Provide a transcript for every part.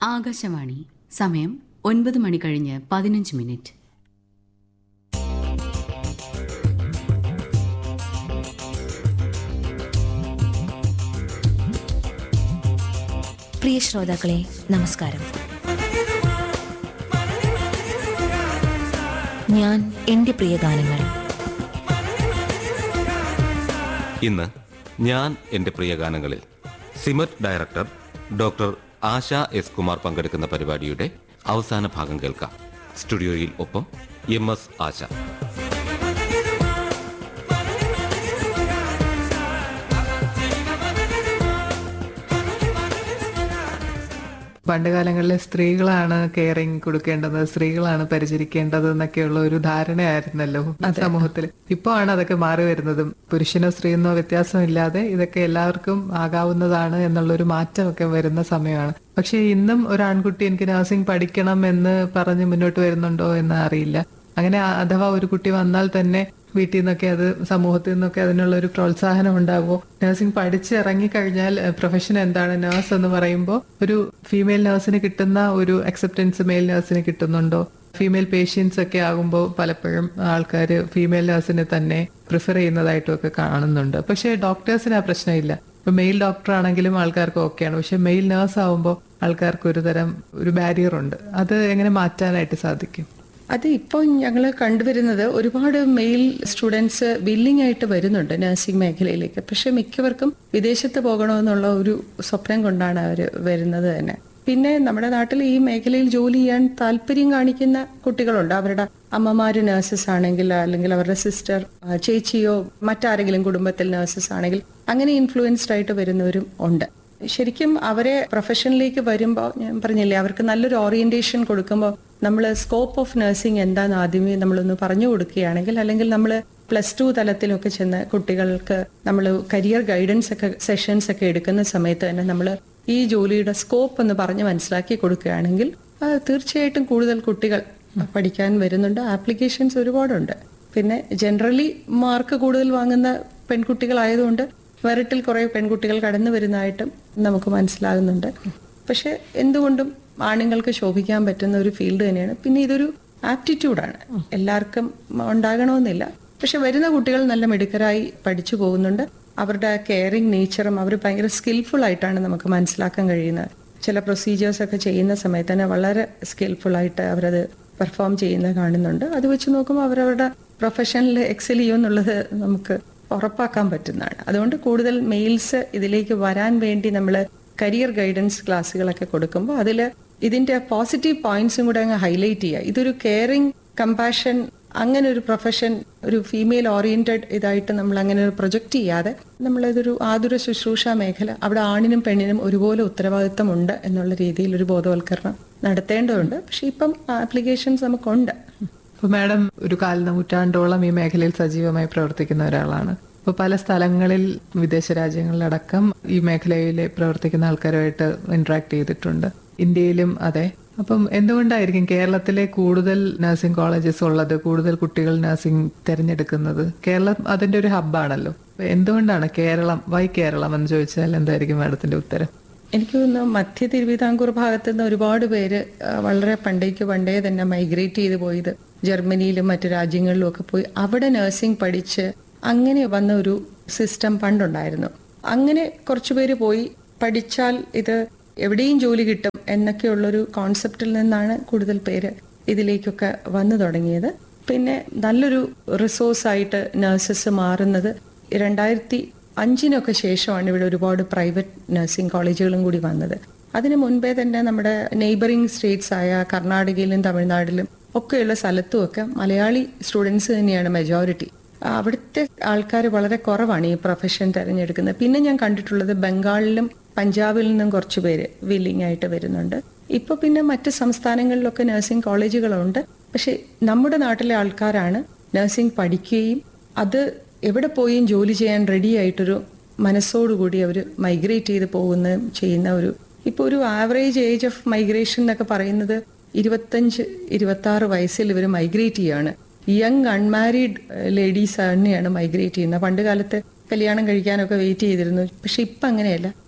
ആകാശവാണി സമയം ഒൻപത് മണി കഴിഞ്ഞ് പതിനഞ്ച് മിനിറ്റ് പ്രിയ ശ്രോതാക്കളെ നമസ്കാരം ഞാൻ എൻ്റെ പ്രിയ ഗാനങ്ങൾ ഇന്ന് ഞാൻ എൻ്റെ പ്രിയ ഗാനങ്ങളിൽ SIMET director doctor Asha S Kumar പങ്കെടുക്കുന്ന പരിപാടിയുടെ അവസാന ഭാഗം കേൾക്കാം സ്റ്റുഡിയോയിൽ ഒപ്പം എം എസ് ആശ പണ്ട് കാലങ്ങളിലെ സ്ത്രീകളാണ് കെയറിങ് കൊടുക്കേണ്ടത് സ്ത്രീകളാണ് പരിചരിക്കേണ്ടത് എന്നൊക്കെയുള്ള ഒരു ധാരണയായിരുന്നല്ലോ സമൂഹത്തിൽ ഇപ്പോ ആണ് അതൊക്കെ മാറി വരുന്നതും പുരുഷനോ സ്ത്രീയെന്നോ വ്യത്യാസമില്ലാതെ ഇതൊക്കെ എല്ലാവർക്കും ആകാവുന്നതാണ് എന്നുള്ള ഒരു മാറ്റമൊക്കെ വരുന്ന സമയമാണ് പക്ഷെ ഇന്നും ഒരു ആൺകുട്ടി എനിക്ക് നഴ്സിംഗ് പഠിക്കണം എന്ന് പറഞ്ഞ് മുന്നോട്ട് വരുന്നുണ്ടോ എന്ന് അറിയില്ല അങ്ങനെ അ- അഥവാ ഒരു കുട്ടി വന്നാൽ തന്നെ വീട്ടിൽ നിന്നൊക്കെ അത് സമൂഹത്തിൽ നിന്നൊക്കെ അതിനുള്ള ഒരു പ്രോത്സാഹനം ഉണ്ടാകുമോ നഴ്സിംഗ് പഠിച്ച് ഇറങ്ങിക്കഴിഞ്ഞാൽ പ്രൊഫഷൻ എന്താണ് നഴ്സ് എന്ന് പറയുമ്പോൾ ഒരു ഫീമെയിൽ നഴ്സിന് കിട്ടുന്ന ഒരു അക്സെപ്റ്റൻസ് മെയിൽ നഴ്സിന് കിട്ടുന്നുണ്ടോ ഫീമെയിൽ പേഷ്യൻസ് ഒക്കെ ആകുമ്പോൾ പലപ്പോഴും ആൾക്കാർ ഫീമെയിൽ നഴ്സിനെ തന്നെ പ്രിഫർ ചെയ്യുന്നതായിട്ടും ഒക്കെ കാണുന്നുണ്ട് പക്ഷേ ഡോക്ടേഴ്സിന് ആ പ്രശ്നമില്ല ഇപ്പൊ മെയിൽ ഡോക്ടർ ആണെങ്കിലും ആൾക്കാർക്ക് ഓക്കെയാണ് പക്ഷെ മെയിൽ നഴ്സ് ആവുമ്പോൾ ആൾക്കാർക്ക് ഒരു തരം ഒരു ബാരിയർ ഉണ്ട് അത് എങ്ങനെ മാറ്റാനായിട്ട് സാധിക്കും അത് ഇപ്പോൾ ഞങ്ങൾ കണ്ടുവരുന്നത് ഒരുപാട് മെയിൽ സ്റ്റുഡൻസ് വില്ലിംഗ് ആയിട്ട് വരുന്നുണ്ട് നഴ്സിംഗ് മേഖലയിലേക്ക് പക്ഷെ മിക്കവർക്കും വിദേശത്ത് പോകണമെന്നുള്ള ഒരു സ്വപ്നം കൊണ്ടാണ് അവർ വരുന്നത് തന്നെ പിന്നെ നമ്മുടെ നാട്ടിൽ ഈ മേഖലയിൽ ജോലി ചെയ്യാൻ താല്പര്യം കാണിക്കുന്ന കുട്ടികളുണ്ട് അവരുടെ അമ്മമാര് നഴ്സസ് ആണെങ്കിൽ അല്ലെങ്കിൽ അവരുടെ സിസ്റ്റർ ചേച്ചിയോ മറ്റാരെങ്കിലും കുടുംബത്തിൽ നഴ്സസ് ആണെങ്കിൽ അങ്ങനെ ഇൻഫ്ലുവൻസ്ഡ് ആയിട്ട് വരുന്നവരും ഉണ്ട് ശരിക്കും അവരെ പ്രൊഫഷനിലേക്ക് വരുമ്പോൾ ഞാൻ പറഞ്ഞില്ലേ അവർക്ക് നല്ലൊരു ഓറിയന്റേഷൻ കൊടുക്കുമ്പോൾ നമ്മൾ സ്കോപ്പ് ഓഫ് നഴ്സിംഗ് എന്താന്ന് ആദ്യമേ നമ്മളൊന്ന് പറഞ്ഞു കൊടുക്കുകയാണെങ്കിൽ അല്ലെങ്കിൽ നമ്മൾ പ്ലസ് ടു തലത്തിലൊക്കെ ചെന്ന് കുട്ടികൾക്ക് നമ്മൾ കരിയർ ഗൈഡൻസ് ഒക്കെ സെഷൻസ് ഒക്കെ എടുക്കുന്ന സമയത്ത് തന്നെ നമ്മൾ ഈ ജോലിയുടെ സ്കോപ്പ് ഒന്ന് പറഞ്ഞ് മനസ്സിലാക്കി കൊടുക്കുകയാണെങ്കിൽ ആ, തീർച്ചയായിട്ടും കൂടുതൽ കുട്ടികൾ പഠിക്കാൻ വരുന്നുണ്ട് ആപ്ലിക്കേഷൻസ് ഒരുപാടുണ്ട് പിന്നെ ജനറലി മാർക്ക് കൂടുതൽ വാങ്ങുന്ന പെൺകുട്ടികളായതുകൊണ്ട് മെറിറ്റിൽ കുറെ പെൺകുട്ടികൾ കടന്നു വരുന്നതായിട്ടും നമുക്ക് മനസ്സിലാകുന്നുണ്ട് പക്ഷെ എന്തുകൊണ്ടും ആണുങ്ങൾക്ക് ശോഭിക്കാൻ പറ്റുന്ന ഒരു ഫീൽഡ് തന്നെയാണ് പിന്നെ ഇതൊരു ആപ്റ്റിറ്റ്യൂഡാണ് എല്ലാവർക്കും ഉണ്ടാകണമെന്നില്ല പക്ഷെ വരുന്ന കുട്ടികൾ നല്ല മിടുക്കരായി പഠിച്ചു പോകുന്നുണ്ട് അവരുടെ കെയറിങ് നേച്ചറും അവർ ഭയങ്കര സ്കിൽഫുൾ ആയിട്ടാണ് നമുക്ക് മനസ്സിലാക്കാൻ കഴിയുന്നത് ചില പ്രൊസീജിയേഴ്സ് ഒക്കെ ചെയ്യുന്ന സമയത്ത് തന്നെ വളരെ സ്കിൽഫുൾ ആയിട്ട് അവരത് പെർഫോം ചെയ്യുന്നത് കാണുന്നുണ്ട് അത് വെച്ച് നോക്കുമ്പോൾ അവരവരുടെ പ്രൊഫഷനിൽ എക്സൽ ചെയ്യുമെന്നുള്ളത് നമുക്ക് ഉറപ്പാക്കാൻ പറ്റുന്നതാണ് അതുകൊണ്ട് കൂടുതൽ മെയിൽസ് ഇതിലേക്ക് വരാൻ വേണ്ടി നമ്മൾ കരിയർ ഗൈഡൻസ് ക്ലാസ്സുകളൊക്കെ കൊടുക്കുമ്പോൾ അതിൽ ഇതിന്റെ പോസിറ്റീവ് പോയിന്റ്സും കൂടെ അങ്ങ് ഹൈലൈറ്റ് ചെയ്യുക ഇതൊരു കെയറിങ് കമ്പാഷൻ അങ്ങനെ ഒരു പ്രൊഫഷൻ ഒരു ഫീമെയിൽ ഓറിയന്റഡ് ഇതായിട്ട് നമ്മൾ അങ്ങനെ ഒരു പ്രൊജക്റ്റ് ചെയ്യാതെ നമ്മളിതൊരു ആതുര ശുശ്രൂഷ മേഖല അവിടെ ആണിനും പെണ്ണിനും ഒരുപോലെ ഉത്തരവാദിത്തമുണ്ട് എന്നുള്ള രീതിയിൽ ഒരു ബോധവൽക്കരണം നടത്തേണ്ടതുണ്ട് പക്ഷെ ഇപ്പം ആപ്ലിക്കേഷൻസ് നമുക്കുണ്ട് അപ്പൊ മാഡം ഒരു കാൽ നൂറ്റാണ്ടോളം ഈ മേഖലയിൽ സജീവമായി പ്രവർത്തിക്കുന്ന ഒരാളാണ് അപ്പൊ പല സ്ഥലങ്ങളിൽ വിദേശ രാജ്യങ്ങളിലടക്കം ഈ മേഖലയിൽ പ്രവർത്തിക്കുന്ന ആൾക്കാരുമായിട്ട് ഇന്ററാക്ട് ചെയ്തിട്ടുണ്ട് ഇന്ത്യയിലും അതെ അപ്പം എന്തുകൊണ്ടായിരിക്കും കേരളത്തിലെ കൂടുതൽ നഴ്സിംഗ് കോളേജസ് ഉള്ളത് കൂടുതൽ കുട്ടികൾ നഴ്സിംഗ് തിരഞ്ഞെടുക്കുന്നത് കേരളം അതിന്റെ ഒരു ഹബ്ബാണല്ലോ അപ്പൊ എന്തുകൊണ്ടാണ് കേരളം വൈ കേരളം എന്ന് ചോദിച്ചാൽ എന്തായിരിക്കും മാഡത്തിന്റെ ഉത്തരം എനിക്ക് തോന്നുന്നു മധ്യ തിരുവിതാംകൂർ ഭാഗത്ത് നിന്ന് ഒരുപാട് പേര് ആ, വളരെ പണ്ടേക്ക് പണ്ടേ തന്നെ മൈഗ്രേറ്റ് ചെയ്ത് പോയത് ജർമ്മനിയിലും മറ്റു രാജ്യങ്ങളിലും ഒക്കെ പോയി അവിടെ നഴ്സിംഗ് പഠിച്ച് അങ്ങനെ വന്ന ഒരു സിസ്റ്റം പണ്ടുണ്ടായിരുന്നു അങ്ങനെ കുറച്ചു പേര് പോയി പഠിച്ചാൽ ഇത് എവിടെയും ജോലി കിട്ടും എന്നൊക്കെയുള്ളൊരു കോൺസെപ്റ്റിൽ നിന്നാണ് കൂടുതൽ പേര് ഇതിലേക്കൊക്കെ വന്നു തുടങ്ങിയത് പിന്നെ നല്ലൊരു റിസോഴ്സ് ആയിട്ട് നഴ്സസ് മാറുന്നത് രണ്ടായിരത്തി അഞ്ചിനൊക്കെ ശേഷമാണ് ഇവിടെ ഒരുപാട് പ്രൈവറ്റ് നഴ്സിംഗ് കോളേജുകളും കൂടി വന്നത് അതിന് മുൻപേ തന്നെ നമ്മുടെ നെയ്ബറിംഗ് സ്റ്റേറ്റ്സ് ആയ കർണാടകയിലും തമിഴ്നാട്ടിലും ഒക്കെയുള്ള സ്ഥലത്തും ഒക്കെ മലയാളി സ്റ്റുഡൻസ് തന്നെയാണ് മെജോറിറ്റി അവിടുത്തെ ആൾക്കാർ വളരെ കുറവാണ് ഈ പ്രൊഫഷൻ തിരഞ്ഞെടുക്കുന്നത് പിന്നെ ഞാൻ കണ്ടിട്ടുള്ളത് ബംഗാളിലും പഞ്ചാബിൽ നിന്നും കുറച്ച് പേര് വില്ലിംഗ് ആയിട്ട് വരുന്നുണ്ട് ഇപ്പൊ പിന്നെ മറ്റ് സംസ്ഥാനങ്ങളിലൊക്കെ നഴ്സിംഗ് കോളേജുകളുണ്ട് പക്ഷെ നമ്മുടെ നാട്ടിലെ ആൾക്കാരാണ് നഴ്സിംഗ് പഠിക്കുകയും അത് എവിടെ പോയും ജോലി ചെയ്യാൻ റെഡി ആയിട്ടൊരു മനസ്സോടുകൂടി അവർ മൈഗ്രേറ്റ് ചെയ്ത് പോകുന്ന ചെയ്യുന്ന ഒരു ഇപ്പൊ ഒരു ആവറേജ് ഏജ് ഓഫ് മൈഗ്രേഷൻ എന്നൊക്കെ പറയുന്നത് ഇരുപത്തഞ്ച് ഇരുപത്തി ആറ് വയസ്സിൽ ഇവർ മൈഗ്രേറ്റ് ചെയ്യാണ് യങ് അൺമാരീഡ് ലേഡീസ് തന്നെയാണ് മൈഗ്രേറ്റ് ചെയ്യുന്നത് പണ്ട് കാലത്ത് കല്യാണം കഴിക്കാനൊക്കെ വെയിറ്റ് ചെയ്തിരുന്നു പക്ഷെ ഇപ്പം അങ്ങനെയല്ല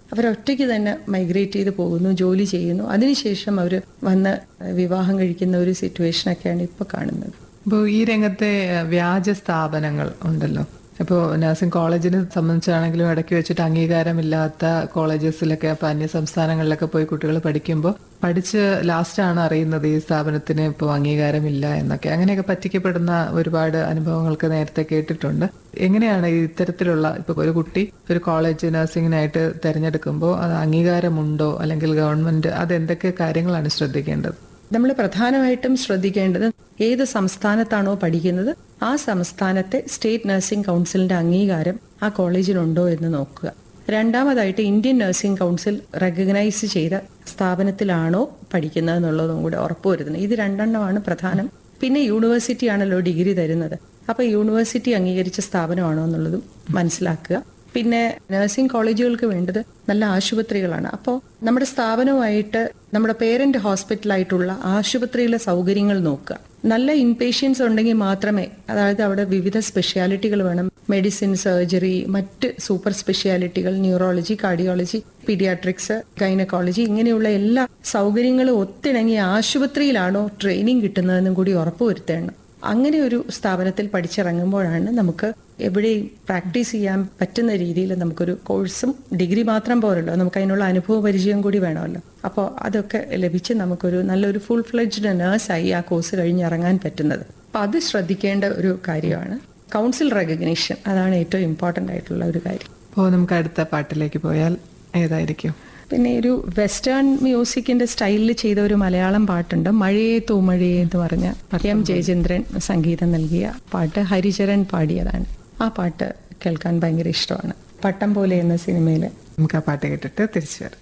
അവരൊറ്റയ്ക്ക് തന്നെ മൈഗ്രേറ്റ് ചെയ്ത് പോകുന്നു ജോലി ചെയ്യുന്നു അതിനുശേഷം അവർ വന്ന് വിവാഹം കഴിക്കുന്ന ഒരു സിറ്റുവേഷനൊക്കെയാണ് ഇപ്പോൾ കാണുന്നത് ഇപ്പോൾ ഈ രംഗത്തെ അഹ്, വ്യാജ സ്ഥാപനങ്ങൾ ഉണ്ടല്ലോ ഇപ്പോൾ നഴ്സിംഗ് കോളേജിനെ സംബന്ധിച്ചാണെങ്കിലും ഇടയ്ക്ക് വെച്ചിട്ട് അംഗീകാരമില്ലാത്ത കോളേജസിലൊക്കെ അപ്പോൾ അന്യ സംസ്ഥാനങ്ങളിലൊക്കെ പോയി കുട്ടികൾ പഠിക്കുമ്പോൾ പഠിച്ച് ലാസ്റ്റാണ് അറിയുന്നത് ഈ സ്ഥാപനത്തിന് ഇപ്പോൾ അംഗീകാരമില്ല എന്നൊക്കെ അങ്ങനെയൊക്കെ പറ്റിക്കപ്പെടുന്ന ഒരുപാട് അനുഭവങ്ങൾക്ക് നേരത്തെ കേട്ടിട്ടുണ്ട് എങ്ങനെയാണ് ഈ ഇത്തരത്തിലുള്ള ഇപ്പോൾ ഒരു കുട്ടി ഒരു കോളേജ് നഴ്സിംഗിനായിട്ട് തിരഞ്ഞെടുക്കുമ്പോൾ അത് അംഗീകാരമുണ്ടോ അല്ലെങ്കിൽ ഗവൺമെന്റ് അത് എന്തൊക്കെ കാര്യങ്ങളാണ് ശ്രദ്ധിക്കേണ്ടത് നമ്മൾ പ്രധാനമായിട്ടും ശ്രദ്ധിക്കേണ്ടത് ഏത് സംസ്ഥാനത്താണോ പഠിക്കുന്നത് ആ സംസ്ഥാനത്തെ സ്റ്റേറ്റ് നഴ്സിംഗ് കൗൺസിലിന്റെ അംഗീകാരം ആ കോളേജിനുണ്ടോ എന്ന് നോക്കുക രണ്ടാമതായിട്ട് ഇന്ത്യൻ നഴ്സിംഗ് കൗൺസിൽ റെക്കഗ്നൈസ് ചെയ്ത സ്ഥാപനത്തിലാണോ പഠിക്കുന്നത് എന്നുള്ളതും കൂടെ ഉറപ്പുവരുത്തുന്നത് ഇത് രണ്ടെണ്ണമാണ് പ്രധാനം പിന്നെ യൂണിവേഴ്സിറ്റി ആണല്ലോ ഡിഗ്രി തരുന്നത് അപ്പൊ യൂണിവേഴ്സിറ്റി അംഗീകരിച്ച സ്ഥാപനമാണോ എന്നുള്ളതും മനസ്സിലാക്കുക പിന്നെ നഴ്സിംഗ് കോളേജുകൾക്ക് വേണ്ടത് നല്ല ആശുപത്രികളാണ് അപ്പോൾ നമ്മുടെ സ്ഥാപനവുമായിട്ട് നമ്മുടെ പേരന്റ് ഹോസ്പിറ്റലായിട്ടുള്ള ആശുപത്രിയിലെ സൗകര്യങ്ങൾ നോക്കുക നല്ല ഇൻപേഷ്യൻസ് ഉണ്ടെങ്കിൽ മാത്രമേ അതായത് അവിടെ വിവിധ സ്പെഷ്യാലിറ്റികൾ വേണം മെഡിസിൻ സർജറി മറ്റ് സൂപ്പർ സ്പെഷ്യാലിറ്റികൾ ന്യൂറോളജി കാർഡിയോളജി പീഡിയാട്രിക്സ് ഗൈനക്കോളജി ഇങ്ങനെയുള്ള എല്ലാ സൗകര്യങ്ങളും ഒത്തിണങ്ങിയ ആശുപത്രിയിലാണോ ട്രെയിനിങ് കിട്ടുന്നതെന്നും കൂടി ഉറപ്പുവരുത്തേണം അങ്ങനെ ഒരു സ്ഥാപനത്തിൽ പഠിച്ചിറങ്ങുമ്പോഴാണ് നമുക്ക് എവിടെയും പ്രാക്ടീസ് ചെയ്യാൻ പറ്റുന്ന രീതിയിൽ നമുക്കൊരു കോഴ്സും ഡിഗ്രി മാത്രം പോരല്ലോ നമുക്ക് അതിനുള്ള അനുഭവ പരിചയം കൂടി വേണമല്ലോ അപ്പോൾ അതൊക്കെ ലഭിച്ച് നമുക്കൊരു നല്ലൊരു ഫുൾ ഫ്ലെഡ്ജ്ഡ് നേഴ്സായി ആ കോഴ്സ് കഴിഞ്ഞിറങ്ങാൻ പറ്റുന്നത് അപ്പം അത് ശ്രദ്ധിക്കേണ്ട ഒരു കാര്യമാണ് കൗൺസിൽ റെക്കഗ്നീഷൻ അതാണ് ഏറ്റവും ഇമ്പോർട്ടൻ്റ് ആയിട്ടുള്ള ഒരു കാര്യം അപ്പോൾ നമുക്ക് അടുത്ത പാട്ടിലേക്ക് പോയാൽ ഏതായിരിക്കും പിന്നെ ഒരു വെസ്റ്റേൺ മ്യൂസിക്കിന്റെ സ്റ്റൈലിൽ ചെയ്ത ഒരു മലയാളം പാട്ടുണ്ട് മഴയെ തൂമഴയെ എന്ന് പറഞ്ഞ എം ജയചന്ദ്രൻ സംഗീതം നൽകിയ പാട്ട് ഹരിചരൺ പാടിയതാണ് ആ പാട്ട് കേൾക്കാൻ ഭയങ്കര ഇഷ്ടമാണ് പട്ടം പോലെ എന്ന സിനിമയിലെ നമുക്ക് ആ പാട്ട് കേട്ടിട്ട് തിരിച്ചു വരാം